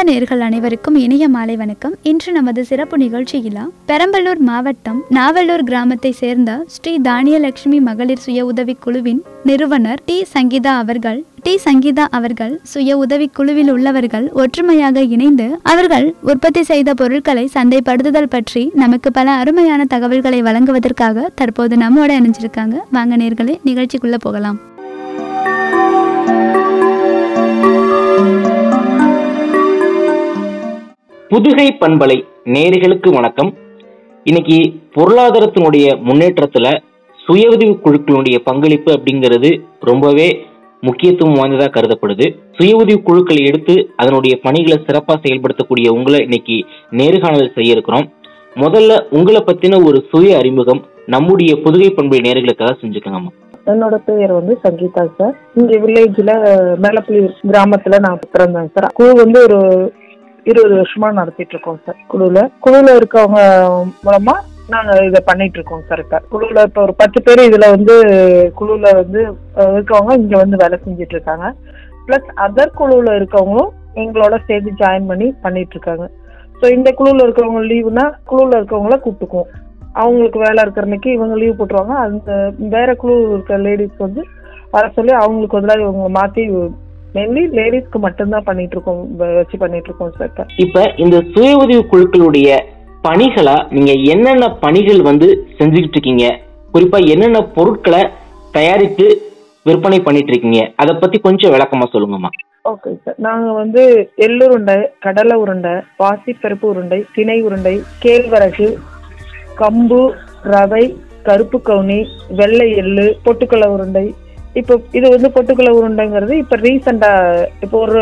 நேர்கள் அனைவருக்கும் இனிய மாலை வணக்கம் இன்று நமது சிறப்பு நிகழ்ச்சியில் பெரம்பலூர் மாவட்டம் நாவலூர் கிராமத்தை சேர்ந்த ஸ்ரீ தானியலட்சுமி மகளிர் சுய உதவி குழுவின் நிறுவனர் டி சங்கீதா அவர்கள் டி சங்கீதா அவர்கள் சுய உதவி குழுவில் உள்ளவர்கள் ஒற்றுமையாக இணைந்து அவர்கள் உற்பத்தி செய்த பொருட்களை சந்தைப்படுத்துதல் பற்றி நமக்கு பல அருமையான தகவல்களை வழங்குவதற்காக தற்போது நம்மோட இணைஞ்சிருக்காங்க வாங்க நேர்களே நிகழ்ச்சிக்குள்ள போகலாம் புதுகை பண்பலை நேர்களுக்கு வணக்கம் இன்னைக்கு பொருளாதாரத்தினுடைய முன்னேற்றத்துல சுய உதவி குழுக்களுடைய பங்களிப்பு அப்படிங்கிறது ரொம்பவே முக்கியத்துவம் வாய்ந்ததா கருதப்படுது சுய உதவி குழுக்களை எடுத்து அதனுடைய பணிகளை சிறப்பா செயல்படுத்தக்கூடிய உங்களை இன்னைக்கு நேர்காணல் செய்ய இருக்கிறோம் முதல்ல உங்களை பத்தின ஒரு சுய அறிமுகம் நம்முடைய புதுகை பண்பலை நேர்களுக்காக செஞ்சுக்கோங்கம்மா என்னோட பேர் வந்து சங்கீதா சார் இங்க வில்லேஜ்ல மேலப்புலி கிராமத்துல நான் பிறந்தேன் சார் குழு வந்து ஒரு இருபது வருஷமா நடத்திட்டு இருக்கோம் சார் குழுல குழுல இருக்கவங்க மூலமா நாங்க இதை பண்ணிட்டு இருக்கோம் சார் இப்ப குழுல இப்ப ஒரு பத்து பேர் இதுல வந்து குழுல வந்து அஹ், இருக்கவங்க இங்க வந்து வேலை செஞ்சுட்டு இருக்காங்க பிளஸ் அதர் குழுல இருக்கவங்களும் எங்களோட சேர்த்து ஜாயின் பண்ணி பண்ணிட்டு இருக்காங்க ஸோ இந்த குழுல இருக்கவங்க லீவுனா குழுல இருக்கவங்கள கூப்பிட்டுக்குவோம் அவங்களுக்கு வேலை இருக்கிற அன்னைக்கு இவங்க லீவ் போட்டுருவாங்க அந்த வேற குழு இருக்க லேடிஸ் வந்து வர சொல்லி அவங்களுக்கு பதிலாக இவங்க மாத்தி மெயின்லி லேடிஸ்க்கு மட்டும்தான் பண்ணிட்டு இருக்கோம் வ- வச்சு பண்ணிட்டு இருக்கோம் சார் இப்ப. இப்ப இந்த சுய உதவி குழுக்களுடைய பணிகளா நீங்க என்னென்ன பணிகள் வந்து செஞ்சுக்கிட்டு இருக்கீங்க குறிப்பா என்னென்ன பொருட்களை தயாரித்து விற்பனை பண்ணிட்டு இருக்கீங்க அதை பத்தி கொஞ்சம் விளக்கமா சொல்லுங்கம்மா ஓகே சார் நாங்க வந்து எள்ளுருண்டை கடலை உருண்டை பாசிப்பருப்பு உருண்டை திணை உருண்டை கேழ்வரகு கம்பு ரவை கருப்பு கவுனி வெள்ளை எள்ளு பொட்டுக்கடலை உருண்டை இப்போ இது வந்து பொட்டுக்கடலை உருண்டைங்கிறது இப்போ ரீசெண்டா இப்போ ஒரு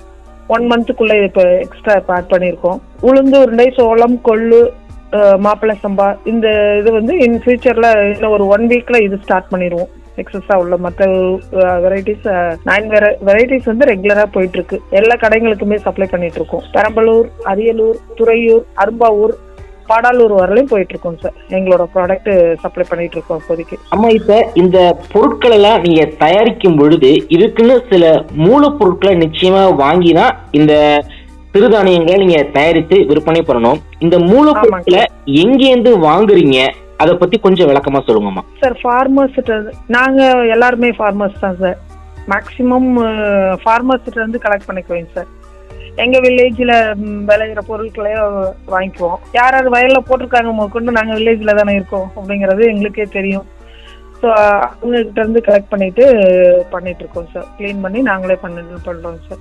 ஒன் மந்த்துக்குள்ள இப்போ எக்ஸ்ட்ரா இப்போ ஆட் பண்ணியிருக்கோம் உளுந்து உருண்டை சோளம் கொள்ளு அஹ், மாப்பிள்ளை சம்பா இந்த இது வந்து இன் ஃபியூச்சர்ல இன்னும் ஒரு ஒன் வீக்ல இது ஸ்டார்ட் பண்ணிடுவோம் எக்ஸஸா உள்ள மற்ற வெரைட்டிஸ் நைன் வெரைட்டிஸ் வந்து ரெகுலரா போயிட்டு இருக்கு எல்லா கடைகளுக்குமே சப்ளை பண்ணிட்டு இருக்கோம் பெரம்பலூர் அரியலூர் துறையூர் அரும்பாவூர் பாடாலூர் வரலையும் போயிட்டு இருக்கோம் சார் எங்களோட ப்ராடக்ட் சப்ளை பண்ணிட்டு இருக்கோம் இப்போதைக்கு அம்மா இப்ப இந்த பொருட்கள் எல்லாம் நீங்க தயாரிக்கும் பொழுது இதுக்குன்னு சில மூலப்பொருட்களை நிச்சயமா வாங்கி தான் இந்த சிறுதானியங்களை நீங்க தயாரித்து விற்பனை பண்ணணும் இந்த மூலப்பொருட்களை எங்கேருந்து வாங்குறீங்க அதை பத்தி கொஞ்சம் விளக்கமா சொல்லுங்கம்மா சார் ஃபார்மர்ஸ் நாங்க எல்லாருமே ஃபார்மர்ஸ் தான் சார் மேக்சிமம் ஃபார்மர்ஸ் இருந்து கலெக்ட் பண்ணிக்குவோம் சார் எங்க வில்லேஜ்ல விளையிற பொருட்களையோ வாங்கிக்குவோம் யார் யார் வயல்ல போட்டிருக்காங்க கொண்டு நாங்க வில்லேஜ்ல தானே இருக்கோம் அப்படிங்கிறது எங்களுக்கே தெரியும் ஸோ அவங்க கிட்ட இருந்து கலெக்ட் பண்ணிட்டு பண்ணிட்டு இருக்கோம் சார் க்ளீன் பண்ணி நாங்களே பண்ணி பண்றோம் சார்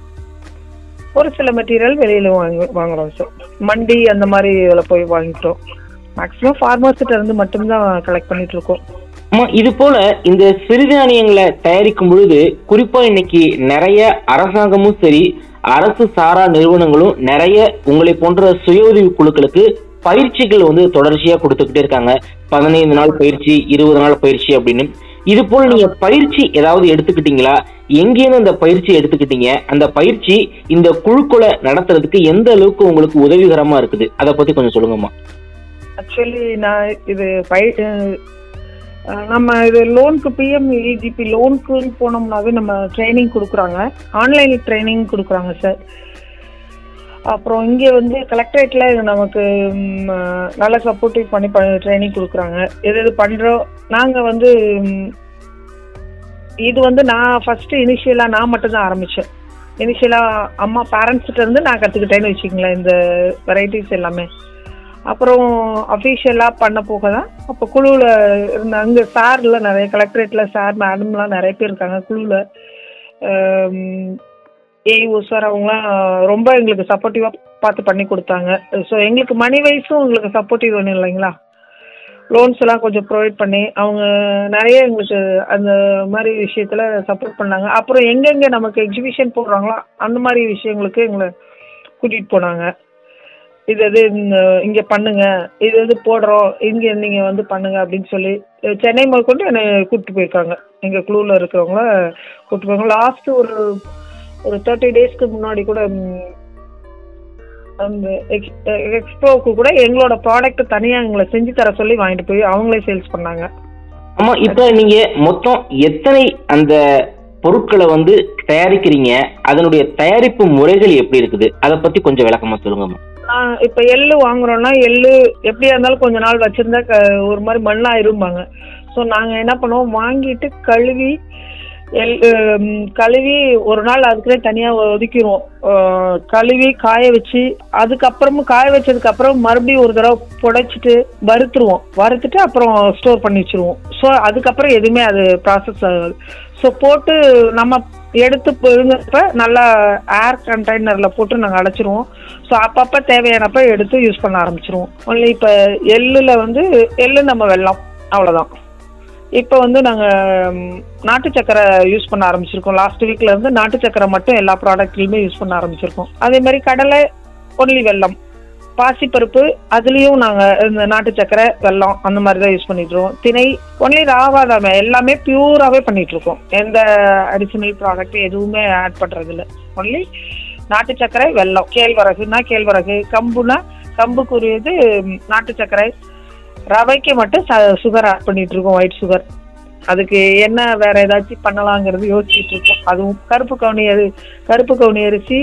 ஒரு சில மெட்டீரியல் வெளியில வாங்கி வாங்குறோம் சார் மண்டி அந்த மாதிரி இதில் போய் வாங்கிக்கிறோம் மேக்ஸிமம் ஃபார்மர்ஸ்கிட்ட இருந்து மட்டும்தான் கலெக்ட் பண்ணிட்டு இருக்கோம் அம்மா இது போல இந்த சிறுதானியங்களை தயாரிக்கும் பொழுது குறிப்பா இன்னைக்கு நிறைய அரசாங்கமும் சரி அரசு சாரா நிறுவனங்களும் நிறைய உங்களை போன்ற சுய உதவி குழுக்களுக்கு பயிற்சிகள் வந்து தொடர்ச்சியா கொடுத்துக்கிட்டே இருக்காங்க பதினைந்து நாள் பயிற்சி இருபது நாள் பயிற்சி அப்படின்னு இது போல நீங்க பயிற்சி ஏதாவது எடுத்துக்கிட்டீங்களா எங்கேன்னு அந்த பயிற்சி எடுத்துக்கிட்டீங்க அந்த பயிற்சி இந்த குழுக்களை நடத்துறதுக்கு எந்த அளவுக்கு உங்களுக்கு உதவிகரமா இருக்குது அதை பத்தி கொஞ்சம் சொல்லுங்கம்மா ஆக்சுவலி நான் இது பை அஹ் நம்ம இது லோனுக்கு பிஎம் இஜிபி லோனுக்கு போனோம்னாவே நம்ம ட்ரைனிங் கொடுக்குறாங்க ஆன்லைன் ட்ரைனிங் கொடுக்குறாங்க சார் அப்புறம் இங்கே வந்து கலெக்டரேட்ல நமக்கு ம், அஹ், நல்ல சப்போர்ட்டிவ் பண்ணி ட்ரைனிங் கொடுக்குறாங்க எது எது பண்ணுறோம் நாங்கள் வந்து ம், இது வந்து நான் ஃபர்ஸ்ட் இனிஷியலாக நான் மட்டும் தான் ஆரம்பித்தேன் இனிஷியலாக அம்மா பேரண்ட்ஸ்கிட்ட இருந்து நான் கற்றுக்கிட்டேன்னு வச்சுக்கங்களேன் இந்த வெரைட்டிஸ் எல்லாமே அப்புறம் அஃபீஷியலாக பண்ண போக தான் அப்போ குழுவில் இருந்த அங்கே சார்ல நிறைய கலெக்டரேட்டில் சார் மேடம்லாம் நிறைய பேர் இருக்காங்க குழுவில் ஏஇஓ சார் அவங்களாம் ரொம்ப எங்களுக்கு சப்போர்ட்டிவாக பார்த்து பண்ணி கொடுத்தாங்க ஸோ எங்களுக்கு மணி வைஸும் எங்களுக்கு சப்போர்ட்டிவ் வேணும் இல்லைங்களா லோன்ஸ் எல்லாம் கொஞ்சம் ப்ரொவைட் பண்ணி அவங்க நிறைய எங்களுக்கு அந்த மாதிரி விஷயத்தில் சப்போர்ட் பண்ணாங்க அப்புறம் எங்கெங்கே நமக்கு எக்ஸிபிஷன் போடுறாங்களோ அந்த மாதிரி விஷயங்களுக்கு எங்களை கூட்டிகிட்டு போனாங்க இது இது இந்த இங்கே பண்ணுங்க இது இது போடுறோம் இங்கே நீங்கள் வந்து பண்ணுங்க அப்படின்னு சொல்லி அஹ் சென்னை முதற்கொண்டு என்னை கூப்பிட்டு போயிருக்காங்க எங்கள் குழுவில் இருக்கிறவங்கள கூப்பிட்டு போயிருக்காங்க லாஸ்ட் ஒரு ஒரு தேர்ட்டி டேஸ்க்கு முன்னாடி கூட ம், அந்த எக்ஸ்போவுக்கு கூட எங்களோட ப்ராடக்ட் தனியாக எங்களை செஞ்சு தர சொல்லி வாங்கிட்டு போய் அவங்களே சேல்ஸ் பண்ணாங்க ஆமா இப்ப நீங்க மொத்தம் எத்தனை அந்த பொருட்களை வந்து தயாரிக்கிறீங்க அதனுடைய தயாரிப்பு முறைகள் எப்படி இருக்குது அதை பத்தி கொஞ்சம் விளக்கமா சொல்லுங்கம்மா நான் இப்ப எள்ளு வாங்குறோம்னா எள்ளு எப்படியா இருந்தாலும் கொஞ்ச நாள் வச்சிருந்தா க- ஒரு மாதிரி மண்ணாயிரும்பாங்க ஸோ நாங்க என்ன பண்ணுவோம் வாங்கிட்டு கழுவி எள் ம், கழுவி ஒரு நாள் அதுக்குள்ளே தனியா ஒதுக்கிடுவோம் அஹ், கழுவி காய வச்சு அதுக்கப்புறமும் காய வச்சதுக்கு அப்புறம் மறுபடியும் ஒரு தடவை புடைச்சிட்டு வறுத்துருவோம் வறுத்துட்டு அப்புறம் ஸ்டோர் பண்ணி வச்சிருவோம் ஸோ அதுக்கப்புறம் எதுவுமே அது ப்ராசஸ் ஆகாது ஸோ போட்டு நம்ம எடுத்து பிழுங்கப்ப நல்லா ஏர் கண்டெய்னரில் போட்டு நாங்கள் அடைச்சிருவோம் ஸோ அப்பப்போ தேவையானப்ப எடுத்து யூஸ் பண்ண ஆரம்பிச்சிருவோம் ஒன்லி இப்போ எள்ளில் வந்து எள்ளு நம்ம வெல்லம் அவ்வளோதான் இப்போ வந்து நாங்கள் நாட்டு சக்கரை யூஸ் பண்ண ஆரம்பிச்சிருக்கோம் லாஸ்ட் வீக்ல இருந்து நாட்டு சக்கரை மட்டும் எல்லா ப்ராடக்ட்லையுமே யூஸ் பண்ண ஆரம்பிச்சிருக்கோம் அதே மாதிரி கடலை ஒன்லி வெல்லம் பாசிப்பருப்பு அதுலேயும் நாங்கள் இந்த நாட்டு சக்கரை வெல்லம் அந்த மாதிரி தான் யூஸ் பண்ணிட்டு இருக்கோம் திணை ஒன்லி ராவாதாம எல்லாமே பியூராகவே பண்ணிட்டு இருக்கோம் எந்த அடிஷனல் ப்ராடக்ட் எதுவுமே ஆட் பண்றது இல்ல ஒன்லி நாட்டு சக்கரை வெல்லம் கேழ்வரகுனா கேழ்வரகு கம்புனா கம்புக்குரியது ம், நாட்டு சக்கரை ரவைக்கு மட்டும் சுகர் ஆட் பண்ணிட்டு இருக்கோம் ஒயிட் சுகர் அதுக்கு என்ன வேற ஏதாச்சும் பண்ணலாங்கிறது யோசிச்சுட்டு இருக்கோம் அதுவும் கருப்பு கவுனி அரி கருப்பு கவுனி அரிசி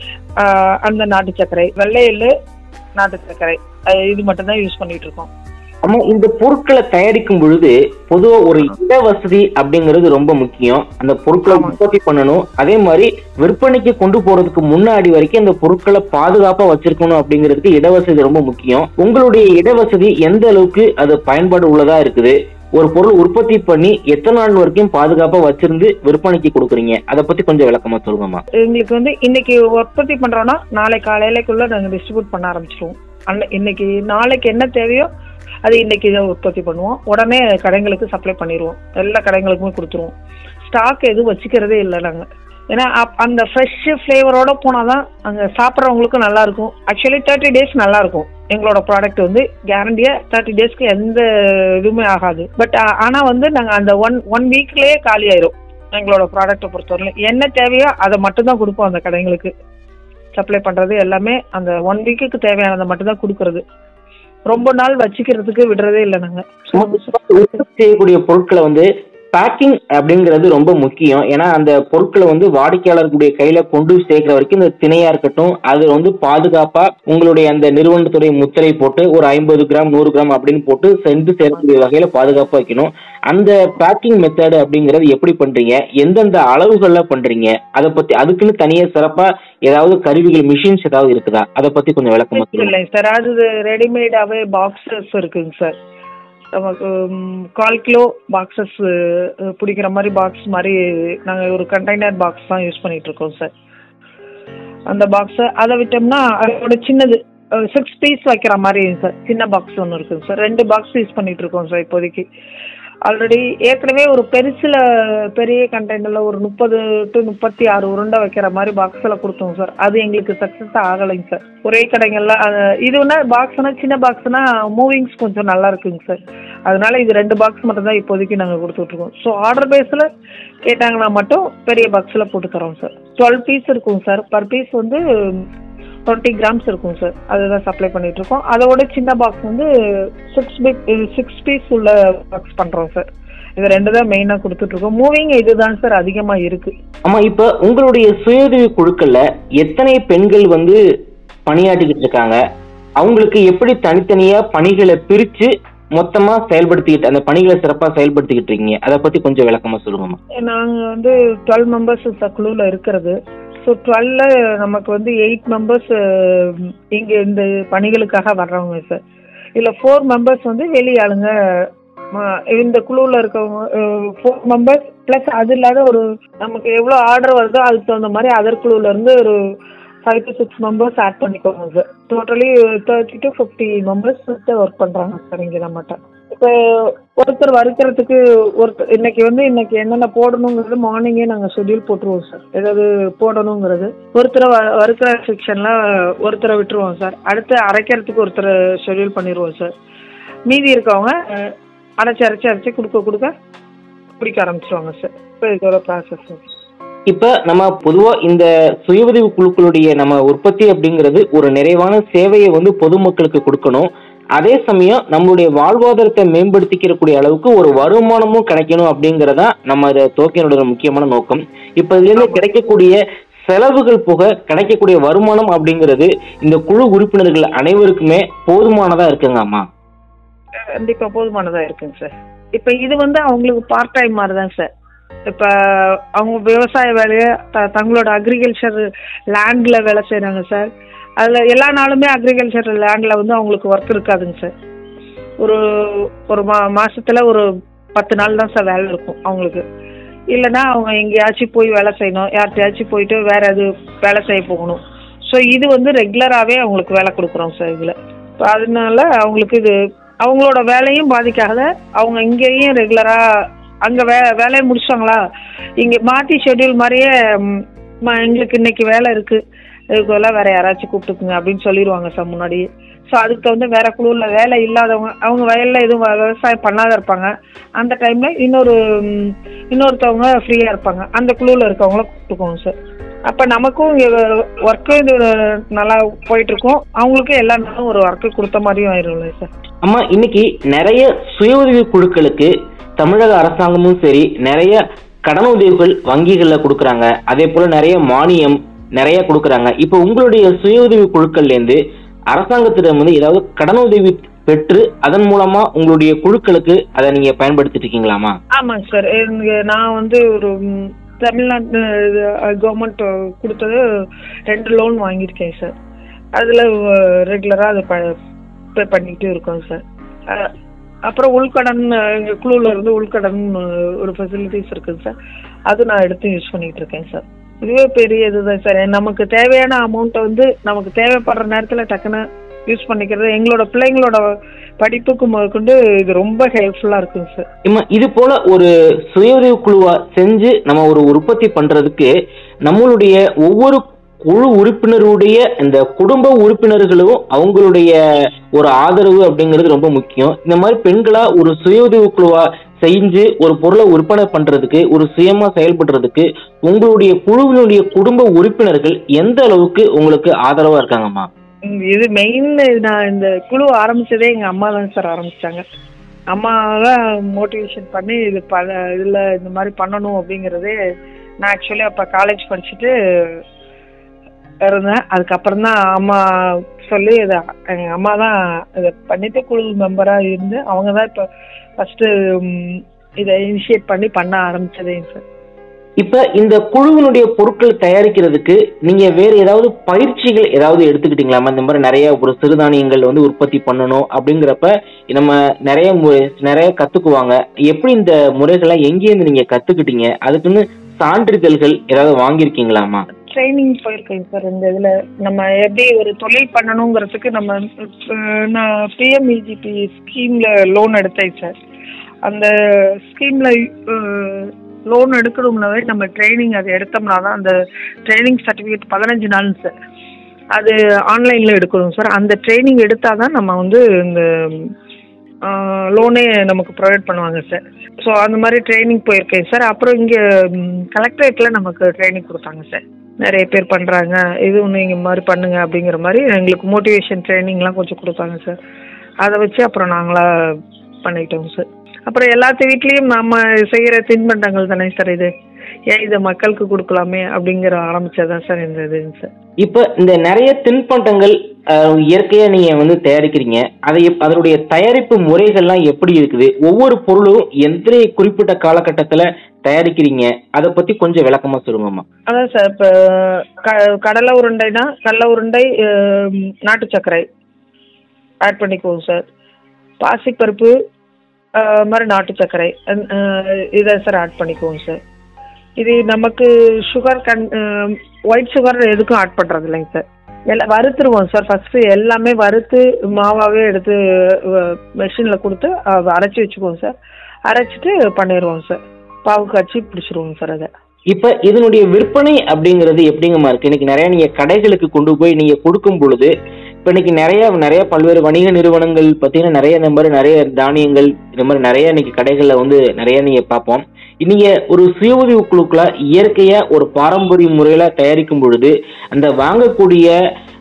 ஆஹ், அந்த நாட்டு சர்க்கரை வெள்ளை எள்ளு நாட்டு சர்க்கரை அஹ் இது மட்டும் தான் யூஸ் பண்ணிட்டு இருக்கோம் ஆமா இந்த பொருட்களை தயாரிக்கும் பொழுது பொதுவா ஒரு இட வசதி அப்படிங்கிறது ரொம்ப முக்கியம் அந்த பொருட்களை ஆமா. உற்பத்தி பண்ணணும் அதே மாதிரி விற்பனைக்கு கொண்டு போறதுக்கு முன்னாடி வரைக்கும் அந்த பொருட்களை பாதுகாப்பா வச்சிருக்கணும் அப்படிங்கிறதுக்கு இடவசதி ரொம்ப முக்கியம் உங்களுடைய இடவசதி எந்த அளவுக்கு அது பயன்பாடு உள்ளதா இருக்குது ஒரு பொருள் உற்பத்தி பண்ணி எத்தனை நாள் வரைக்கும் பாதுகாப்பா வச்சிருந்து விற்பனைக்கு கொடுக்குறீங்க அதை பத்தி கொஞ்சம் விளக்கமா சொல்லுங்கம்மா எங்களுக்கு வந்து இன்னைக்கு உற்பத்தி பண்றோம்னா நாளை காலையிலக்குள்ள நாங்கள் டிஸ்ட்ரிபியூட் பண்ண ஆரம்பிச்சிருவோம் அன்ன இன்னைக்கு நாளைக்கு என்ன தேவையோ அது இன்னைக்கு தான் உற்பத்தி பண்ணுவோம் உடனே கடைங்களுக்கு சப்ளை பண்ணிடுவோம் எல்லா கடைங்களுக்குமே கொடுத்துருவோம் ஸ்டாக் எதுவும் வச்சுக்கிறதே இல்லை நாங்கள் ஏன்னா அப்- அந்த ஃப்ரெஷ் ஃப்ளேவரோட போனால் தான் அங்கே சாப்பிட்றவங்களுக்கும் நல்லா இருக்கும் ஆக்சுவலி தேர்ட்டி டேஸ் நல்லா இருக்கும் எங்களோட ப்ராடக்ட் வந்து கேரண்டியாக தேர்ட்டி டேஸ்க்கு எந்த இதுவுமே ஆகாது பட் ஆனால் வந்து நாங்கள் அந்த ஒன் ஒன் வீக்லேயே காலி ஆயிரும் எங்களோட ப்ராடக்ட்டை பொறுத்தவரை என்ன தேவையோ அதை மட்டும் தான் கொடுப்போம் அந்த கடைங்களுக்கு சப்ளை பண்ணுறது எல்லாமே அந்த ஒன் வீக்குக்கு தேவையானதை மட்டும் தான் கொடுக்கறது ரொம்ப நாள் வச்சுக்கிறதுக்கு விடுறதே இல்லை நாங்கள் உற்பத்தி செய்யக்கூடிய பொருட்களை வந்து பேக்கிங் அப்படிங்கிறது ரொம்ப முக்கியம் ஏன்னா அந்த பொருட்களை வந்து வாடிக்கையாளர்களுடைய கையில கொண்டு சேர்க்கிற வரைக்கும் இந்த திணையா இருக்கட்டும் அது வந்து பாதுகாப்பா உங்களுடைய அந்த நிறுவனத்துடைய முத்திரை போட்டு ஒரு ஐம்பது கிராம் நூறு கிராம் அப்படின்னு போட்டு சென்று சேர்க்கக்கூடிய வகையில பாதுகாப்பா வைக்கணும் அந்த பேக்கிங் மெத்தட் அப்படிங்கறது எப்படி பண்றீங்க எந்தெந்த அளவுகள்ல பண்றீங்க அதை பத்தி அதுக்குன்னு தனியா சிறப்பா ஏதாவது கருவிகள் மிஷின்ஸ் ஏதாவது இருக்குதா அதை பத்தி கொஞ்சம் விளக்கமா சொல்லுங்க இல்லைங்க சார் அது ரெடிமேடாகவே பாக்ஸஸ் இருக்குங்க சார் நமக்கு ம், கால் கிலோ பாக்ஸஸ் பிடிக்கிற மாதிரி பாக்ஸ் மாதிரி நாங்கள் ஒரு கண்டெய்னர் பாக்ஸ் தான் யூஸ் பண்ணிட்டு இருக்கோம் சார் அந்த பாக்ஸை அதை விட்டோம்னா அதோட சின்னது சிக்ஸ் பீஸ் வைக்கிற மாதிரி சார் சின்ன பாக்ஸ் ஒன்று இருக்குங்க சார் ரெண்டு பாக்ஸ் யூஸ் பண்ணிட்டு இருக்கோம் சார் இப்போதைக்கு ஆல்ரெடி ஏற்கனவே ஒரு பெருசில் பெரிய கண்டெய்னரில் ஒரு முப்பது டு முப்பத்தி ஆறு உருண்டை வைக்கிற மாதிரி பாக்ஸில் கொடுத்தோம் சார் அது எங்களுக்கு சக்ஸஸ் ஆகலைங்க சார் ஒரே கடைங்களில் அது இதுனா பாக்ஸ்னா சின்ன பாக்ஸ்னா மூவிங்ஸ் கொஞ்சம் நல்லா இருக்குங்க சார் அதனால இது ரெண்டு பாக்ஸ் மட்டும் தான் இப்போதைக்கு நாங்கள் கொடுத்துட்ருக்கோம் ஸோ ஆர்டர் பேஸில் கேட்டாங்கன்னா மட்டும் பெரிய பாக்ஸில் போட்டு தரோம் சார் டுவெல் பீஸ் இருக்கும் சார் பர் பீஸ் வந்து டுவெண்ட்டி கிராம்ஸ் இருக்கும் சார் அதுதான் சப்ளை பண்ணிட்டு இருக்கோம் அதோட சின்ன பாக்ஸ் வந்து சிக்ஸ் பிக் சிக்ஸ் பீஸ் உள்ள பாக்ஸ் பண்ணுறோம் சார் இது ரெண்டு தான் மெயினாக கொடுத்துட்ருக்கோம் மூவிங் இதுதான் சார் அதிகமாக இருக்குது ஆமா இப்ப உங்களுடைய சுயஉதவி குழுக்கள்ல எத்தனை பெண்கள் வந்து பணியாற்றிக்கிட்டு இருக்காங்க அவங்களுக்கு எப்படி தனித்தனியா பணிகளை பிரிச்சு மொத்தமா செயல்படுத்திக்கிட்டு அந்த பணிகளை சிறப்பா செயல்படுத்திக்கிட்டு இருக்கீங்க அதை பத்தி கொஞ்சம் விளக்கமா சொல்லுங்கம்மா நாங்கள் வந்து டுவெல் மெம்பர்ஸ் குழுவில் இருக்கிறது ஸோ டுவெல்ல நமக்கு வந்து எயிட் மெம்பர்ஸ் இங்கே இந்த பணிகளுக்காக வர்றவங்க சார் இதில் ஃபோர் மெம்பர்ஸ் வந்து வெளி ஆளுங்க ம- இந்த குழுவில் இருக்கவங்க ஃபோர் மெம்பர்ஸ் ப்ளஸ் அது இல்லாத ஒரு நமக்கு எவ்வளோ ஆர்டர் வருதோ அதுக்கு தகுந்த மாதிரி அதர் குழுவில் இருந்து ஒரு five to six members add பண்ணிக்கோங்க sir totally thirty to fifty members work பண்ணுறாங்க சார் இங்கே நம்மகிட்ட இப்போ ஒருத்தர் வறுக்கிறதுக்கு ஒருத்தர் இன்னைக்கு வந்து இன்னைக்கு என்னென்ன போடணுங்கிறது மார்னிங்கே நாங்கள் ஷெட்யூல் போட்டுருவோம் சார் ஏதாவது போடணுங்கிறது ஒருத்தரை வ வறுக்கிற செக்ஷனில் ஒருத்தரை விட்டுருவோம் சார் அடுத்து அரைக்கிறதுக்கு ஒருத்தரை ஷெட்யூல் பண்ணிடுவோம் சார் மீதி இருக்கவங்க அஹ், அரைச்சி அரைச்சி அரைச்சி கொடுக்க கொடுக்க பிடிக்க ஆரம்பிச்சிருவாங்க சார் இப்போ இதோட ப்ராசஸ் இப்ப நம்ம பொதுவா இந்த சுய உதவி குழுக்களுடைய நம்ம உற்பத்தி அப்படிங்கிறது ஒரு நிறைவான சேவையை வந்து பொதுமக்களுக்கு கொடுக்கணும் அதே சமயம் நம்மளுடைய வாழ்வாதாரத்தை மேம்படுத்திக்கிறக்கூடிய அளவுக்கு ஒரு வருமானமும் கிடைக்கணும் அப்படிங்கறதா நம்ம இதை துவக்கினோட முக்கியமான நோக்கம் இப்ப இதுல இருந்து கிடைக்கக்கூடிய செலவுகள் போக கிடைக்கக்கூடிய வருமானம் அப்படிங்கிறது இந்த குழு உறுப்பினர்கள் அனைவருக்குமே போதுமானதா இருக்குங்க அம்மா கண்டிப்பா போதுமானதா இருக்குங்க சார் இப்ப இது வந்து அவங்களுக்கு பார்ட் டைம் மாதிரி தான் சார் இப்ப அவங்க விவசாய வேலையை த- தங்களோட அக்ரிகல்ச்சர் லேண்ட்ல வேலை செய்றாங்க சார் அதுல எல்லா நாளுமே அக்ரிகல்ச்சர் லேண்ட்ல வந்து அவங்களுக்கு ஒர்க் இருக்காதுங்க சார் ஒரு ஒரு மா மாசத்துல ஒரு பத்து நாள் தான் சார் வேலை இருக்கும் அவங்களுக்கு இல்லைன்னா அவங்க எங்கேயாச்சும் போய் வேலை செய்யணும் யார்கிட்டயாச்சும் போயிட்டு வேற எது வேலை செய்ய போகணும் ஸோ இது வந்து ரெகுலராகவே அவங்களுக்கு வேலை கொடுக்குறோம் சார் இதில் இப்போ அதனால அவங்களுக்கு இது அவங்களோட வேலையும் பாதிக்காத அவங்க இங்கேயும் ரெகுலராக அங்கே வே வேலையை முடிச்சாங்களா இங்கே மாற்றி ஷெட்யூல் மாதிரியே ம், ம- எங்களுக்கு இன்னைக்கு வேலை இருக்குது இதுக்கெல்லாம் வேற யாராச்சும் கூப்பிட்டுக்குங்க அப்படின்னு சொல்லிடுவாங்க சார் முன்னாடியே ஸோ அதுக்கு தகுந்த வேற குழுவில் வேலை இல்லாதவங்க அவங்க வயலில் எதுவும் வ- விவசாயம் பண்ணாத இருப்பாங்க அந்த டைமில் இன்னொரு ம், இன்னொருத்தவங்க ஃப்ரீயாக இருப்பாங்க அந்த குழுவில் இருக்கவங்கள கூப்பிட்டுக்குவோங்க சார் அப்போ நமக்கும் ஒர்க்கும் இது நல்லா போயிட்டு இருக்கும் அவங்களுக்கும் எல்லா நாளும் ஒரு ஒர்க்கு கொடுத்த மாதிரியும் ஆயிரும்ல சார் அம்மா இன்னைக்கு நிறைய சுய உதவி குழுக்களுக்கு தமிழக அரசாங்கமும் சரி நிறைய கடன் உதவிகள் வங்கிகள்ல கொடுக்கறாங்க அதே போல நிறைய மானியம் நிறைய கொடுக்கறாங்க இப்போ உங்களுடைய சுய உதவி குழுக்கள்ல இருந்து அரசாங்கத்திடம் வந்து ஏதாவது கடன் உதவி பெற்று அதன் மூலமா உங்களுடைய குழுக்களுக்கு அதை நீங்க பயன்படுத்திட்டு இருக்கீங்களாமா ஆமாங்க சார் எனக்கு நான் வந்து ஒரு ம், தமிழ்நாட்டு கவர்மெண்ட் கொடுத்தது ரெண்டு லோன் வாங்கியிருக்கேன் சார் அதில் ரெகுலராக அதை ப பே பண்ணிக்கிட்டு இருக்கோம் சார் அஹ், அப்புறம் உள்கடன் எங்கள் குழுவில் இருந்து உள்கடன் ஒரு ஃபெசிலிட்டிஸ் இருக்குங்க சார் அது நான் எடுத்து யூஸ் பண்ணிக்கிட்டு இருக்கேன் சார் இதுவே பெரிய இதுதான் சார் நமக்கு தேவையான அமௌண்ட்டை வந்து நமக்கு தேவைப்படுற நேரத்தில் டக்குன்னு யூஸ் பண்ணிக்கிறது எங்களோட பிள்ளைங்களோட படிப்புக்கு முதற்கொண்டு இது ரொம்ப ஹெல்ப்ஃபுல்லாக இருக்குங்க சார் இம்மா இது போல ஒரு சுய உதவி குழுவா செஞ்சு நம்ம ஒரு உற்பத்தி பண்றதுக்கு நம்மளுடைய ஒவ்வொரு குழு உறுப்பினருடைய இந்த குடும்ப உறுப்பினர்களும் அவங்களுடைய ஒரு ஆதரவு அப்படிங்கிறது ரொம்ப முக்கியம் இந்த மாதிரி பெண்களா ஒரு சுய உதவி குழுவா செஞ்சு ஒரு பொருளை விற்பனை பண்றதுக்கு ஒரு சுயமா செயல்படுறதுக்கு உங்களுடைய குழுவினுடைய குடும்ப உறுப்பினர்கள் எந்த அளவுக்கு உங்களுக்கு ஆதரவா இருக்காங்கம்மா ம், இது மெயின் நான் இந்த குழு ஆரம்பிச்சதே எங்க அம்மா தான் சார் ஆரம்பிச்சாங்க அம்மா தான் மோட்டிவேஷன் பண்ணி இது ப இதில் இந்த மாதிரி பண்ணணும் அப்படிங்கிறதே நான் ஆக்சுவலி அப்போ காலேஜ் படிச்சுட்டு இருந்தேன் அதுக்கப்புறம் தான் அம்மா சொல்லி இதை எங்கள் அம்மா தான் இதை பண்ணிட்டு குழு மெம்பராக இருந்து அவங்க தான் இப்போ ஃபஸ்ட்டு இதை இனிஷியேட் பண்ணி பண்ண ஆரம்பிச்சதே சார் இப்ப இந்த குழுவினுடைய பொருட்கள் தயாரிக்கிறதுக்கு நீங்க வேற ஏதாவது பயிற்சிகள் ஏதாவது எடுத்துக்கிட்டீங்களாமா இந்த மாதிரி நிறைய ஒரு சிறுதானியங்கள் வந்து உற்பத்தி பண்ணணும் அப்படிங்கிறப்ப நம்ம நிறைய மு- நிறைய கத்துக்குவாங்க எப்படி இந்த முறைகளை எங்கேருந்து நீங்க கத்துக்கிட்டீங்க அதுக்குன்னு சான்றிதழ்கள் ஏதாவது வாங்கியிருக்கீங்களாமா ட்ரைனிங் போயிருக்கேன் சார் இந்த இதில் நம்ம எப்படி ஒரு தொழில் பண்ணணுங்கிறதுக்கு நம்ம அஹ், நான் பிஎம்இஜிபி ஸ்கீமில் லோன் எடுத்தேன் சார் அந்த ஸ்கீமில் லோன் எடுக்கணும்னாவே நம்ம ட்ரைனிங் அது எடுத்தோம்னா தான் அந்த ட்ரைனிங் சர்டிஃபிகேட் பதினஞ்சு நாள் சார் அது ஆன்லைனில் எடுக்கணும் சார் அந்த ட்ரைனிங் எடுத்தால் தான் நம்ம வந்து இந்த லோனே நமக்கு ப்ரொவைட் பண்ணுவாங்க சார் ஸோ அந்த மாதிரி ட்ரைனிங் போயிருக்கேன் சார் அப்புறம் இங்கே கலெக்டரேட்டில் நமக்கு ட்ரைனிங் கொடுத்தாங்க சார் நிறைய பேர் பண்ணுறாங்க இது ஒன்று இங்கே மாதிரி பண்ணுங்க அப்படிங்கிற மாதிரி எங்களுக்கு மோட்டிவேஷன் ட்ரைனிங்லாம் கொஞ்சம் கொடுத்தாங்க சார் அதை வச்சு அப்புறம் நாங்களா பண்ணிக்கிட்டோங்க சார் அப்புறம் எல்லாத்து வீட்லேயும் நம்ம செய்கிற தின்பண்டங்கள் தானே சார் இது ஏன் இதை மக்களுக்கு கொடுக்கலாமே அப்படிங்கிற ஆரம்பிச்சதான் சார் இந்த இதுங்க சார் இப்ப இந்த நிறைய தின்பண்டங்கள் அஹ், இயற்கையா நீங்க வந்து தயாரிக்கிறீங்க அதை எப்- அதனுடைய தயாரிப்பு முறைகள்லாம் எப்படி இருக்குது ஒவ்வொரு பொருளும் எந்த குறிப்பிட்ட காலகட்டத்துல தயாரிக்கிறீங்க அதை பத்தி கொஞ்சம் விளக்கமா சொல்லுங்கம்மா அதான் சார் இப்போ க கடலை உருண்டைனா கடலை உருண்டை அஹ், நாட்டு சர்க்கரை ஆட் பண்ணிக்குவோம் சார் பாசிப்பருப்பு அஹ், மாதிரி நாட்டு சர்க்கரை அஹ், இதை சார் ஆட் பண்ணிக்குவோம் சார் இது நமக்கு சுகர் கன் ஒயிட் சுகர் எதுக்கும் ஆட் பண்ணுறது இல்லைங்க சார் எல்லாம் வறுத்துருவோம் சார் ஃபஸ்ட்டு எல்லாமே வறுத்து மாவாகவே எடுத்து மெஷினில் கொடுத்து அஹ், அரைச்சி வச்சுக்குவோம் சார் அரைச்சிட்டு பண்ணிடுவோம் சார் பாவு காய்ச்சி பிடிச்சிருவோம் சார் அதை இப்ப இதனுடைய விற்பனை அப்படிங்கிறது எப்படிங்கம்மா இருக்கு இன்னைக்கு நிறைய நீங்க கடைகளுக்கு கொண்டு போய் நீங்க கொடுக்கும் பொழுது இப்ப இன்னைக்கு நிறைய நிறைய பல்வேறு வணிக நிறுவனங்கள் பார்த்தீங்கன்னா நிறைய இந்த மாதிரி நிறைய தானியங்கள் இந்த மாதிரி நிறைய இன்னைக்கு கடைகள்ல வந்து நிறைய நீங்க பார்ப்போம் நீங்க ஒரு சுய உதவி குழுக்களா இயற்கையா ஒரு பாரம்பரிய முறையில தயாரிக்கும் பொழுது அந்த வாங்கக்கூடிய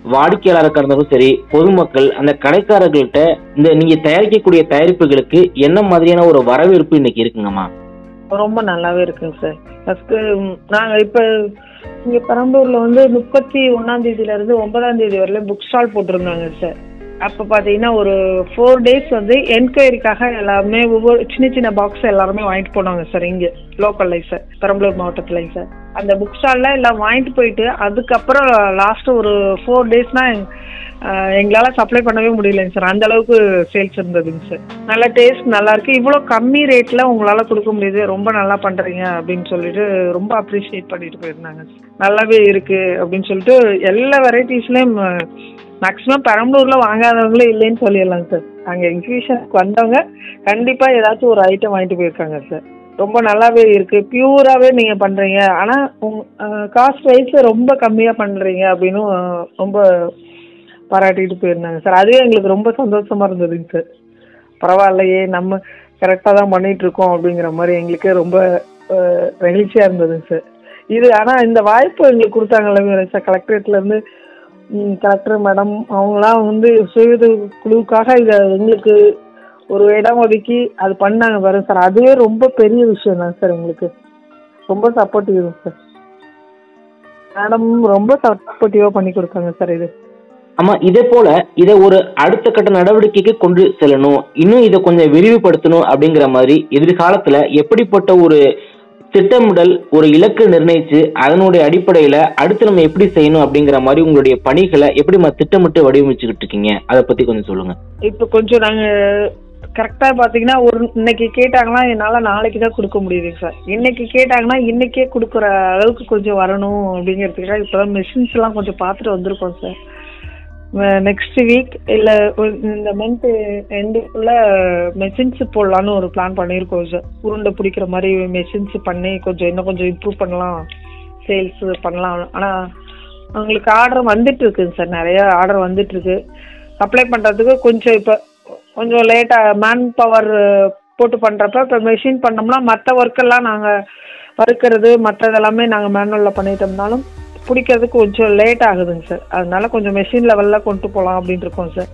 வாடிக்கையாளராக இருந்தாலும் சரி பொதுமக்கள் அந்த கடைக்காரர்கள்ட்ட இந்த நீங்க தயாரிக்கக்கூடிய தயாரிப்புகளுக்கு என்ன மாதிரியான ஒரு வரவேற்பு இன்னைக்கு இருக்குங்கம்மா ரொம்ப நல்லாவே இருக்குங்க சார் ஃபர்ஸ்ட்டு நாங்கள் இப்போ இங்கே பெரம்பலூரில் வந்து முப்பத்தி ஒன்றாம் தேதியிலேருந்து ஒன்பதாம் தேதி வரையிலும் புக் ஸ்டால் போட்டிருந்தாங்க சார் அப்போ பார்த்தீங்கன்னா ஒரு ஃபோர் டேஸ் வந்து என்கொயரிக்காக எல்லாமே ஒவ்வொரு சின்ன சின்ன பாக்ஸ் எல்லாருமே வாங்கிட்டு போனாங்க சார் இங்கே லோக்கல்லைங்க சார் பெரம்பலூர் மாவட்டத்துலைங்க சார் அந்த புக் ஸ்டாலில் எல்லாம் வாங்கிட்டு போயிட்டு அதுக்கப்புறம் லாஸ்ட்டு ஒரு ஃபோர் டேஸ்னால் எங்களால் சப்ளை பண்ணவே முடியலைங்க சார் அந்த அளவுக்கு சேல்ஸ் இருந்ததுங்க சார் நல்ல டேஸ்ட் நல்லா இருக்கு இவ்வளோ கம்மி ரேட்டில் உங்களால் கொடுக்க முடியுது ரொம்ப நல்லா பண்ணுறீங்க அப்படின்னு சொல்லிட்டு ரொம்ப அப்ரிஷியேட் பண்ணிட்டு போயிருந்தாங்க நல்லாவே இருக்கு அப்படின்னு சொல்லிட்டு எல்லா வெரைட்டிஸ்லேயும் மேக்ஸிமம் பெரம்பலூரில் வாங்காதவங்களே இல்லைன்னு சொல்லிடலாங்க சார் அங்கே எக்ஸிபிஷனுக்கு வந்தவங்க கண்டிப்பாக ஏதாச்சும் ஒரு ஐட்டம் வாங்கிட்டு போயிருக்காங்க சார் ரொம்ப நல்லாவே இருக்கு பியூராகவே நீங்கள் பண்ணுறீங்க ஆனால் உங் காஸ்ட் வைஸ் ரொம்ப கம்மியாக பண்ணுறீங்க அப்படின்னு ரொம்ப பாராட்டிட்டு போயிருந்தாங்க சார் அதுவே எங்களுக்கு ரொம்ப சந்தோஷமா இருந்ததுங்க சார் பரவாயில்லையே நம்ம கரெக்டாக தான் பண்ணிட்டு இருக்கோம் அப்படிங்கிற மாதிரி எங்களுக்கு ரொம்ப அஹ், மகிழ்ச்சியா இருந்ததுங்க சார் இது ஆனால் இந்த வாய்ப்பு எங்களுக்கு கொடுத்தாங்கல்ல சார் கலெக்டரேட்லேருந்து கலெக்டர் மேடம் அவங்களாம் வந்து சுயது குழுவுக்காக இதை எங்களுக்கு ஒரு இடம் ஒதுக்கி அது பண்ணாங்க பாருங்க சார் அதுவே ரொம்ப பெரிய விஷயம் தான் சார் எங்களுக்கு ரொம்ப சப்போர்ட்டிவ் சார் மேடம் ரொம்ப சப்போர்ட்டிவாக பண்ணி கொடுத்தாங்க சார் இது ஆமா இதே போல இதை ஒரு அடுத்த கட்ட நடவடிக்கைக்கு கொண்டு செல்லணும் இன்னும் இதை கொஞ்சம் விரிவுபடுத்தணும் அப்படிங்கிற மாதிரி எதிர்காலத்துல எப்படிப்பட்ட ஒரு திட்டமிடல் ஒரு இலக்கு நிர்ணயிச்சு அதனுடைய அடிப்படையில அடுத்து நம்ம எப்படி செய்யணும் அப்படிங்கிற மாதிரி உங்களுடைய பணிகளை எப்படி ம- திட்டமிட்டு வடிவமைச்சுக்கிட்டு இருக்கீங்க அதை பத்தி கொஞ்சம் சொல்லுங்க இப்போ கொஞ்சம் நாங்கள் கரெக்டாக பார்த்தீங்கன்னா ஒரு இன்னைக்கு கேட்டாங்கன்னா என்னால் நாளைக்கு தான் கொடுக்க முடியுதுங்க சார் இன்னைக்கு கேட்டாங்கன்னா இன்னைக்கே கொடுக்குற அளவுக்கு கொஞ்சம் வரணும் அப்படிங்கிறதுக்காக இப்போ தான் மெஷின்ஸ்லாம் கொஞ்சம் பார்த்துட்டு வந்திருக்கோம் சார் நெக்ஸ்ட் வீக் இல்லை இந்த மந்த் எண்டுக்குள்ள மெஷின்ஸ் போடலான்னு ஒரு பிளான் பண்ணியிருக்கோம் சார் உருண்டை பிடிக்கிற மாதிரி மெஷின்ஸ் பண்ணி கொஞ்சம் இன்னும் கொஞ்சம் இம்ப்ரூவ் பண்ணலாம் சேல்ஸ் பண்ணலாம் ஆனால் அவங்களுக்கு ஆர்டர் வந்துட்டு இருக்குங்க சார் நிறைய ஆர்டர் வந்துட்டு இருக்கு சப்ளை பண்ணுறதுக்கு கொஞ்சம் இப்போ கொஞ்சம் லேட்டாக மேன் பவர் போட்டு பண்ணுறப்ப இப்போ மெஷின் பண்ணோம்னா மற்ற ஒர்க்கெல்லாம் நாங்கள் வறுக்கிறது மற்றதெல்லாமே நாங்கள் மேனுவலில் பண்ணிட்டோம்னாலும் பிடிக்கிறதுக்கு கொஞ்சம் லேட் ஆகுதுங்க சார் அதனால கொஞ்சம் மெஷின் லெவலில் கொண்டு போகலாம் அப்படின்னு இருக்கோம் சார்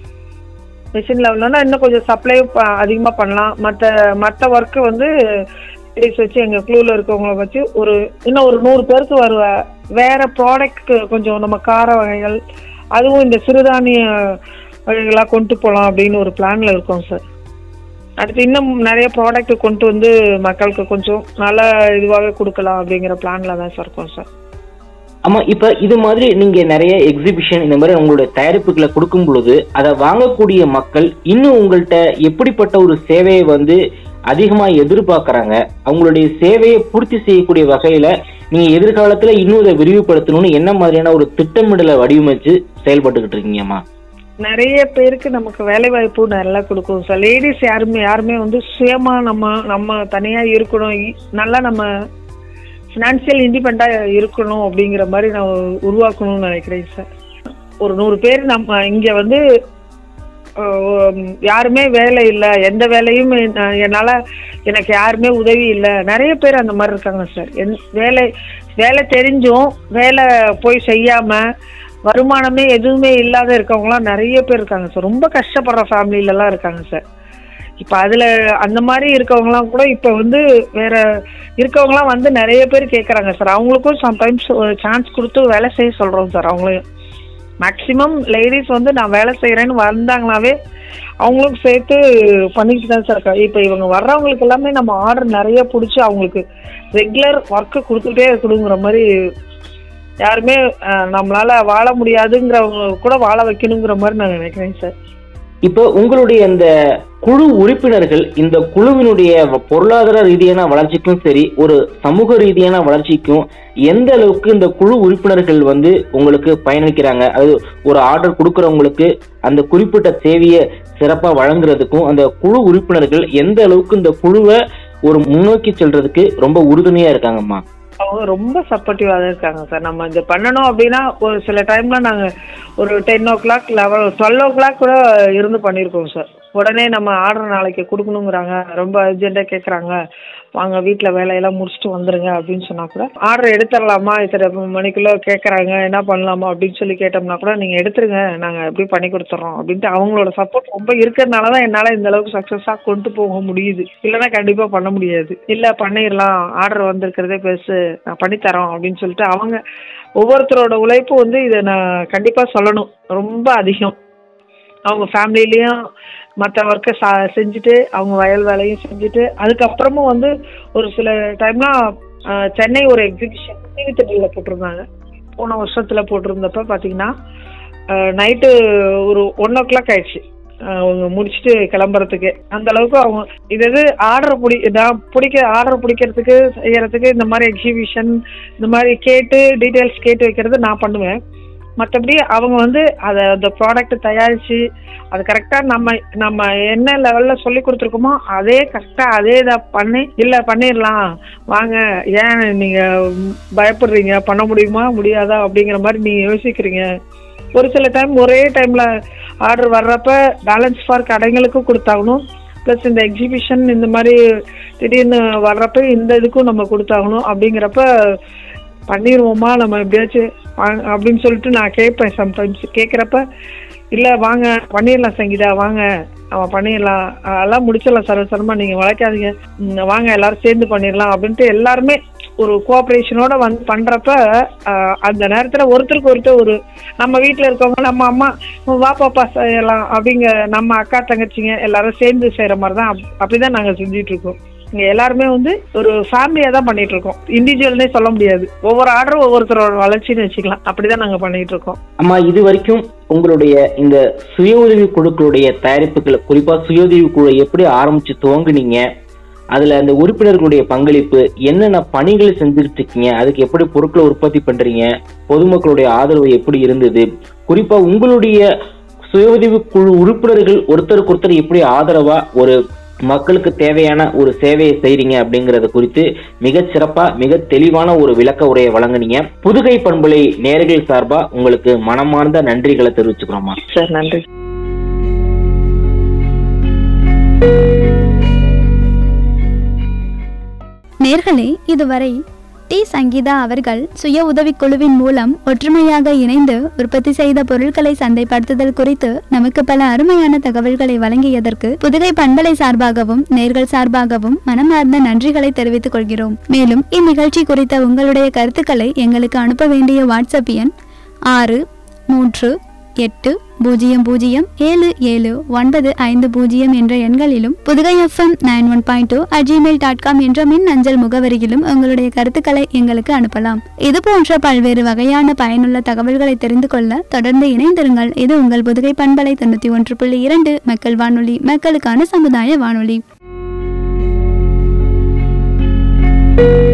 மிஷின் லெவல்னா இன்னும் கொஞ்சம் சப்ளை அதிகமாக பண்ணலாம் மற்ற மற்ற ஒர்க்கு வந்து லேடிஸ் வச்சு எங்கள் குழுவில் இருக்கவங்கள வச்சு ஒரு இன்னும் ஒரு நூறு பேருக்கு வருவ வேற ப்ராடக்ட் கொஞ்சம் நம்ம கார வகைகள் அதுவும் இந்த சிறுதானிய வகைகளாக கொண்டு போகலாம் அப்படின்னு ஒரு பிளானில் இருக்கோம் சார் அடுத்து இன்னும் நிறைய ப்ராடக்ட் கொண்டு வந்து மக்களுக்கு கொஞ்சம் நல்ல இதுவாகவே கொடுக்கலாம் அப்படிங்கிற பிளானில் தான் சார் இருக்கோம் சார் ஆமா இப்ப இது மாதிரி நீங்க நிறைய எக்ஸிபிஷன் இந்த மாதிரி உங்களுடைய தயாரிப்புகளை கொடுக்கும் பொழுது அதை வாங்கக்கூடிய மக்கள் இன்னும் உங்கள்கிட்ட எப்படிப்பட்ட ஒரு சேவையை வந்து அதிகமா எதிர்பார்க்கறாங்க அவங்களுடைய சேவையை பூர்த்தி செய்யக்கூடிய வகையில நீங்க எதிர்காலத்துல இன்னும் இதை விரிவுபடுத்தணும்னு என்ன மாதிரியான ஒரு திட்டமிடலை வடிவமைச்சு செயல்பட்டுக்கிட்டு இருக்கீங்கம்மா நிறைய பேருக்கு நமக்கு வேலை வாய்ப்பு நல்லா கொடுக்கும் சார் லேடிஸ் யாருமே யாருமே வந்து சுயமா நம்ம நம்ம தனியா இருக்கணும் இ- நல்லா நம்ம ஃபினான்ஷியல் இண்டிபெண்டா இருக்கணும் அப்படிங்கிற மாதிரி நான் உருவாக்கணும்னு நினைக்கிறேன் சார் ஒரு நூறு பேர் நம்ம இங்க வந்து அஹ், யாருமே வேலை இல்லை எந்த வேலையும் என்- என்னால எனக்கு யாருமே உதவி இல்லை நிறைய பேர் அந்த மாதிரி இருக்காங்க சார் என் வேலை வேலை தெரிஞ்சும் வேலை போய் செய்யாம வருமானமே எதுவுமே இல்லாத இருக்கவங்களாம் நிறைய பேர் இருக்காங்க சார் ரொம்ப கஷ்டப்படுற ஃபேமிலிலலாம் இருக்காங்க சார் இப்போ அதில் அந்த மாதிரி இருக்கவங்கலாம் கூட இப்போ வந்து வேற இருக்கவங்கலாம் வந்து நிறைய பேர் கேட்குறாங்க சார் அவங்களுக்கும் சம்டைம்ஸ் சான்ஸ் கொடுத்து வேலை செய்ய சொல்கிறோம் சார் அவங்களையும் மேக்ஸிமம் லேடிஸ் வந்து நான் வேலை செய்கிறேன்னு வந்தாங்கனாவே அவங்களுக்கும் சேர்த்து பண்ணிக்கிட்டு தான் சார் இருக்கா இப்போ இவங்க வர்றவங்களுக்கு எல்லாமே நம்ம ஆர்டர் நிறைய பிடிச்சி அவங்களுக்கு ரெகுலர் ஒர்க்கு கொடுத்துட்டே இருக்கணுங்கிற மாதிரி யாருமே அஹ், நம்மளால வாழ முடியாதுங்கிறவங்க கூட வாழ வைக்கணுங்கிற மாதிரி நான் நினைக்கிறேன் சார் இப்போ உங்களுடைய அந்த குழு உறுப்பினர்கள் இந்த குழுவினுடைய வ- பொருளாதார ரீதியான வளர்ச்சிக்கும் சரி ஒரு சமூக ரீதியான வளர்ச்சிக்கும் எந்த அளவுக்கு இந்த குழு உறுப்பினர்கள் வந்து உங்களுக்கு பயனளிக்கிறாங்க அது ஒரு ஆர்டர் கொடுக்கறவங்களுக்கு அந்த குறிப்பிட்ட சேவையை சிறப்பா வழங்குறதுக்கும் அந்த குழு உறுப்பினர்கள் எந்த அளவுக்கு இந்த குழுவை ஒரு முன்னோக்கி செல்றதுக்கு ரொம்ப உறுதுணையா இருக்காங்கம்மா அவங்க ரொம்ப சப்போர்ட்டிவாக தான் இருக்காங்க சார் நம்ம இது பண்ணணும் அப்படின்னா ஒரு சில டைம்ல நாங்கள் ஒரு ten o'clock level twelve o'clock கூட இருந்து பண்ணியிருக்கோம் சார் உடனே நம்ம ஆர்டர் நாளைக்கு கொடுக்கணுங்கிறாங்க ரொம்ப அர்ஜென்ட்டாக கேட்குறாங்க வாங்க வீட்டில் வேலையெல்லாம் முடிச்சுட்டு வந்துருங்க அப்படின்னு சொன்னா கூட ஆர்டர் எடுத்துடலாமா இத்தனை மணிக்குள்ளே கேட்குறாங்க என்ன பண்ணலாமா அப்படின்னு சொல்லி கேட்டோம்னா கூட நீங்கள் எடுத்துருங்க நாங்கள் எப்படி பண்ணி கொடுத்துட்றோம் அப்படின்ட்டு அவங்களோட சப்போர்ட் ரொம்ப இருக்கிறதுனால தான் என்னால் இந்த அளவுக்கு சக்ஸஸாக கொண்டு போக முடியுது இல்லைன்னா கண்டிப்பாக பண்ண முடியாது இல்லை பண்ணிடலாம் ஆர்டர் வந்திருக்கிறதே பெருசு நான் பண்ணித்தரோம் அப்படின்னு சொல்லிட்டு அவங்க ஒவ்வொருத்தரோட உழைப்பு வந்து இதை நான் கண்டிப்பாக சொல்லணும் ரொம்ப அதிகம் அவங்க ஃபேமிலிலையும் மற்ற ஒர்க்கை சா செஞ்சுட்டு அவங்க வயல் வேலையும் செஞ்சுட்டு அதுக்கப்புறமும் வந்து ஒரு சில டைம்லாம் ஆஹ், சென்னை ஒரு எக்ஸிபிஷன் டிவி தேட்டரில் போட்டிருந்தாங்க போன வருஷத்தில் போட்டிருந்தப்ப பார்த்தீங்கன்னா நைட்டு ஒரு ஒன் ஓ கிளாக் ஆயிடுச்சு ஆஹ், அவங்க முடிச்சுட்டு கிளம்புறதுக்கு அந்த அளவுக்கு அவங்க இது இது ஆர்டர் பிடி நான் பிடிக்க ஆர்டர் பிடிக்கிறதுக்கு செய்யறதுக்கு இந்த மாதிரி எக்ஸிபிஷன் இந்த மாதிரி கேட்டு டீட்டெயில்ஸ் கேட்டு வைக்கிறது நான் பண்ணுவேன் மற்றபடி அவங்க வந்து அதை அந்த ப்ராடக்ட் தயாரித்து அது கரெக்டாக நம்ம நம்ம என்ன லெவலில் சொல்லி கொடுத்துருக்கோமோ அதே கரெக்டாக அதே இதை பண்ணி இல்லை பண்ணிடலாம் வாங்க ஏன் நீங்கள் பயப்படுறீங்க பண்ண முடியுமா முடியாதா அப்படிங்கிற மாதிரி நீங்கள் யோசிக்கிறீங்க ஒரு சில டைம் ஒரே டைமில் ஆர்டர் வர்றப்ப பேலன்ஸ் ஃபார் கடைங்களுக்கும் கொடுத்தாகணும் ப்ளஸ் இந்த எக்ஸிபிஷன் இந்த மாதிரி திடீர்னு வர்றப்ப இந்த இதுக்கும் நம்ம கொடுத்தாகணும் அப்படிங்கிறப்ப பண்ணிடுவோமா நம்ம எப்படியாச்சும் வாங்க அப்படின்னு சொல்லிட்டு நான் கேட்பேன் சம்டைம்ஸ் கேட்குறப்ப இல்லை வாங்க பண்ணிடலாம் சங்கீதா வாங்க அவன் பண்ணிடலாம் அதெல்லாம் முடிச்சிடலாம் சரசரமாக நீங்கள் வளைக்காதீங்க ம், வாங்க எல்லாரும் சேர்ந்து பண்ணிடலாம் அப்படின்ட்டு எல்லாருமே ஒரு கோஆப்ரேஷனோட வந்து பண்ணுறப்ப அந்த நேரத்தில் ஒருத்தருக்கு ஒருத்தர் ஒரு நம்ம வீட்டில் இருக்கவங்க நம்ம அம்மா வா பாப்பா செய்யலாம் அப்படிங்க நம்ம அக்கா தங்கச்சிங்க எல்லாரும் சேர்ந்து செய்கிற மாதிரி தான் அப் அப்படி தான் நாங்கள் செஞ்சிட்ருக்கோம் இங்கே எல்லாருமே வந்து ஒரு ஃபேமிலியாக தான் பண்ணிட்டு இருக்கோம் இண்டிவிஜுவல்னே சொல்ல முடியாது ஒவ்வொரு ஆர்டரும் ஒவ்வொருத்தரோட வளர்ச்சின்னு வச்சுக்கலாம் அப்படி தான் நாங்கள் பண்ணிட்டு இருக்கோம் அம்மா இது வரைக்கும் உங்களுடைய இந்த சுய உதவி குழுக்களுடைய தயாரிப்புகளை குறிப்பா சுய உதவி குழு எப்படி ஆரம்பிச்சு துவங்குனீங்க அதுல அந்த உறுப்பினர்களுடைய பங்களிப்பு என்னென்ன பணிகள் செஞ்சுக்கிட்டு இருக்கீங்க அதுக்கு எப்படி பொருட்களை உற்பத்தி பண்றீங்க பொதுமக்களுடைய ஆதரவு எப்படி இருந்தது குறிப்பா உங்களுடைய சுய உதவி குழு உறுப்பினர்கள் ஒருத்தருக்கு ஒருத்தர் எப்படி ஆதரவா ஒரு மக்களுக்கு தேவையான ஒரு சேவையை செய்றீங்க அப்படிங்கறது குறித்து மிகச் சிறப்பா மிக தெளிவான ஒரு விளக்க உரையை வழங்குனீங்க புதுகை பண்பலை நேர்கள் சார்பா உங்களுக்கு மனமார்ந்த நன்றிகளை தெரிவிச்சுக்கிறோமா சார் நன்றி நேர்களே இதுவரை டி சங்கீதா அவர்கள் சுய உதவிக்குழுவின் மூலம் ஒற்றுமையாக இணைந்து உற்பத்தி செய்த பொருட்களை சந்தைப்படுத்துதல் குறித்து நமக்கு பல அருமையான தகவல்களை வழங்கியதற்கு புதுகை பண்பலை சார்பாகவும் நேர்கள் சார்பாகவும் மனமார்ந்த நன்றிகளை தெரிவித்துக் கொள்கிறோம் மேலும் இந்நிகழ்ச்சி குறித்த உங்களுடைய கருத்துக்களை எங்களுக்கு அனுப்ப வேண்டிய வாட்ஸ்அப் எண் ஆறு மூன்று எட்டு பூஜ்ஜியம் பூஜ்ஜியம் ஏழு ஏழு ஒன்பது ஐந்து பூஜ்ஜியம் என்ற எண்களிலும் Pudugai FM nine one point two at Gmail dot com என்ற மின் அஞ்சல் முகவரியிலும் உங்களுடைய கருத்துக்களை எங்களுக்கு அனுப்பலாம் இது போன்ற பல்வேறு வகையான பயனுள்ள தகவல்களை தெரிந்து கொள்ள தொடர்ந்து இணைந்திருங்கள் இது உங்கள் புதுகை பண்பலை தொண்ணூற்றி ஒன்று புள்ளி இரண்டு மக்கள் வானொலி மக்களுக்கான சமுதாய வானொலி